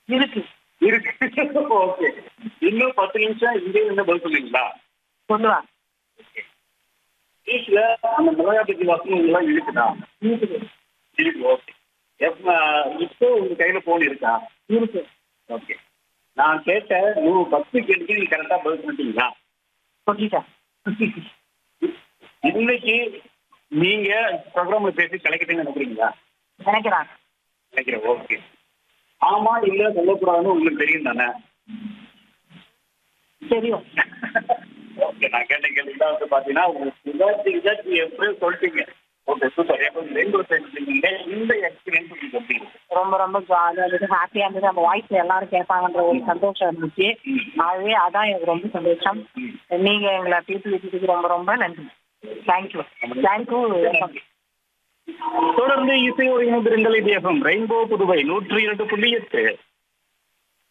இருக்கு இருக்கு ஓகே இன்னும் பத்து நிமிஷம் இங்கே இருந்து பதில் சொல்லுவீங்களா சொல்லுவா இங்கிலீஷ்ல அந்த விளையாட்டு வசனம் எல்லாம் இருக்குதா இருக்குது இருக்கு ஓகே எப்ப இப்போ உங்க கையில போன் இருக்கா இருக்கு ஓகே நான் கேட்ட நூறு பத்து கேள்விக்கு நீங்க கரெக்டா பதில் பண்ணிட்டீங்களா சொல்லிட்டேன் இன்னைக்கு நீங்க ப்ரோக்ராம்ல பேசி கலைக்கிட்டேன்னு நினைக்கிறீங்களா நினைக்கிறான் நினைக்கிறேன் ஓகே ஆமா இல்ல சொல்லக்கூடாதுன்னு உங்களுக்கு தெரியும் தானே தெரியும் ஓகே நான் கேட்ட கேள்வி தான் வந்து பாத்தீங்கன்னா உங்களுக்கு இதாச்சு இதாச்சு எப்படியும் சொல்லிட்டீங்க ஓகே சூப்பர் எப்போ ரெண்டு தெரிஞ்சுட்டீங்க இந்த எக்ஸ்பீரியன்ஸ் உங்களுக்கு எப்படி இருக்கு ரொம்ப ரொம்ப ஜாலியாக இருந்தது ஹாப்பியாக இருந்தது நம்ம வாய்ஸ்ல எல்லாரும் கேட்பாங்கன்ற ஒரு சந்தோஷம் இருந்துச்சு அதுவே அதான் எனக்கு ரொம்ப சந்தோஷம் நீங்க எங்களை பேசி வச்சதுக்கு ரொம்ப ரொம்ப நன்றி தேங்க்யூ தேங்க்யூ தொடர்ந்து இசையோடு இணைந்திருங்கள் இது எஃப்எம் ரெயின்போ புதுவை நூற்றி இரண்டு புள்ளி எட்டு